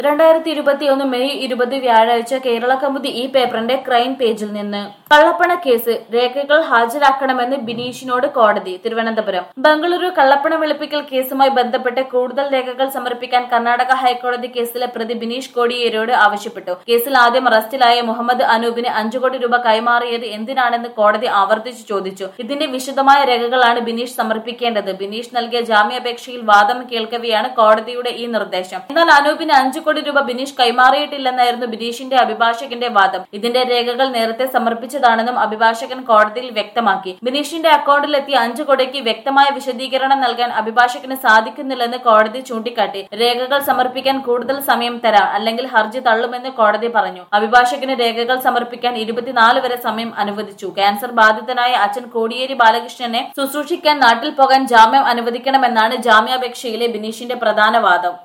രണ്ടായിരത്തി ഇരുപത്തി ഒന്ന് മെയ് ഇരുപത് വ്യാഴാഴ്ച കേരള കൗമുദി ഈ പേപ്പറിന്റെ ക്രൈം പേജിൽ നിന്ന് കള്ളപ്പണ കേസ് രേഖകൾ ഹാജരാക്കണമെന്ന് ബിനീഷിനോട് കോടതി തിരുവനന്തപുരം ബംഗളൂരു കള്ളപ്പണ വെളുപ്പിക്കൽ കേസുമായി ബന്ധപ്പെട്ട് കൂടുതൽ രേഖകൾ സമർപ്പിക്കാൻ കർണാടക ഹൈക്കോടതി കേസിലെ പ്രതി ബിനീഷ് കോടിയേരിയോട് ആവശ്യപ്പെട്ടു കേസിൽ ആദ്യം അറസ്റ്റിലായ മുഹമ്മദ് അനൂപിന് അഞ്ചു കോടി രൂപ കൈമാറിയത് എന്തിനാണെന്ന് കോടതി ആവർത്തിച്ചു ചോദിച്ചു ഇതിന്റെ വിശദമായ രേഖകളാണ് ബിനീഷ് സമർപ്പിക്കേണ്ടത് ബിനീഷ് നൽകിയ ജാമ്യാപേക്ഷയിൽ വാദം കേൾക്കവെയാണ് കോടതിയുടെ ഈ നിർദ്ദേശം എന്നാൽ അനൂപിന് അഞ്ചു കോടി രൂപ ബിനീഷ് കൈമാറിയിട്ടില്ലെന്നായിരുന്നു ബിനീഷിന്റെ അഭിഭാഷകന്റെ വാദം ഇതിന്റെ രേഖകൾ നേരത്തെ സമർപ്പിച്ചതാണെന്നും അഭിഭാഷകൻ കോടതിയിൽ വ്യക്തമാക്കി ബിനീഷിന്റെ അക്കൗണ്ടിലെത്തിയ അഞ്ചു കോടിക്ക് വ്യക്തമായ വിശദീകരണം നൽകാൻ അഭിഭാഷകന് സാധിക്കുന്നില്ലെന്ന് കോടതി ചൂണ്ടിക്കാട്ടി രേഖകൾ സമർപ്പിക്കാൻ കൂടുതൽ സമയം തരാം അല്ലെങ്കിൽ ഹർജി തള്ളുമെന്ന് കോടതി പറഞ്ഞു അഭിഭാഷകന് രേഖകൾ സമർപ്പിക്കാൻ ഇരുപത്തിനാല് വരെ സമയം അനുവദിച്ചു ക്യാൻസർ ബാധിതനായ അച്ഛൻ കോടിയേരി ബാലകൃഷ്ണനെ ശുശ്രൂഷിക്കാൻ നാട്ടിൽ പോകാൻ ജാമ്യം അനുവദിക്കണമെന്നാണ് ജാമ്യാപേക്ഷയിലെ ബിനീഷിന്റെ പ്രധാന വാദം